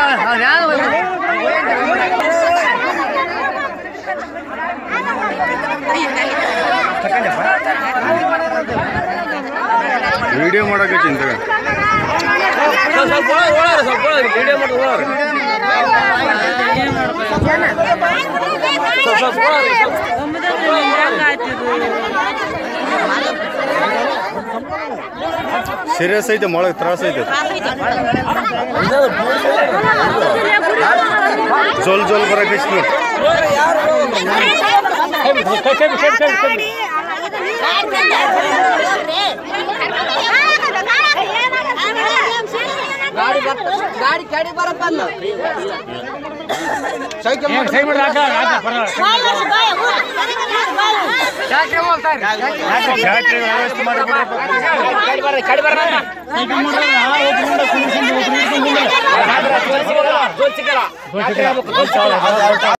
video ಮಾಡಕ್ಕೆ ಚಿಂತೆ ಸ್ವಲ್ಪ ಒಳಗ್ರಿ ಸ್ವಲ್ಪ ಒಳಗ್ರಿ ವಿಡಿಯೋ ಮಾಡಿ ಒಳಗ್ರಿ ಸ್ವಲ್ಪ ಸ್ವಲ್ಪ ಒಳಗ್ರಿ ಸ್ವಲ್ಪ ಸೀರಿಯಸ್ ಐತೆ ಮೊಳಗೆ ತ್ರಾಸ ಐತೆ ಜೋಲ್ ಜೋಲ್ ಬರಕ್ಕೆ ಇಷ್ಟು ನೋಡಿ ಗಾಡಿ ಗಾಡಿ ಗಾಡಿ ಬರಪ್ಪ ಅಲ್ಲ ವ್ಯವಸ್ಥೆ ಮಾಡಿ ಕಡಿ ಬರ್ರ ಜೋಲ್ ಸಿಗಲ್ಲ ಜೋಲ್ ಸಿಗಲ್ಲ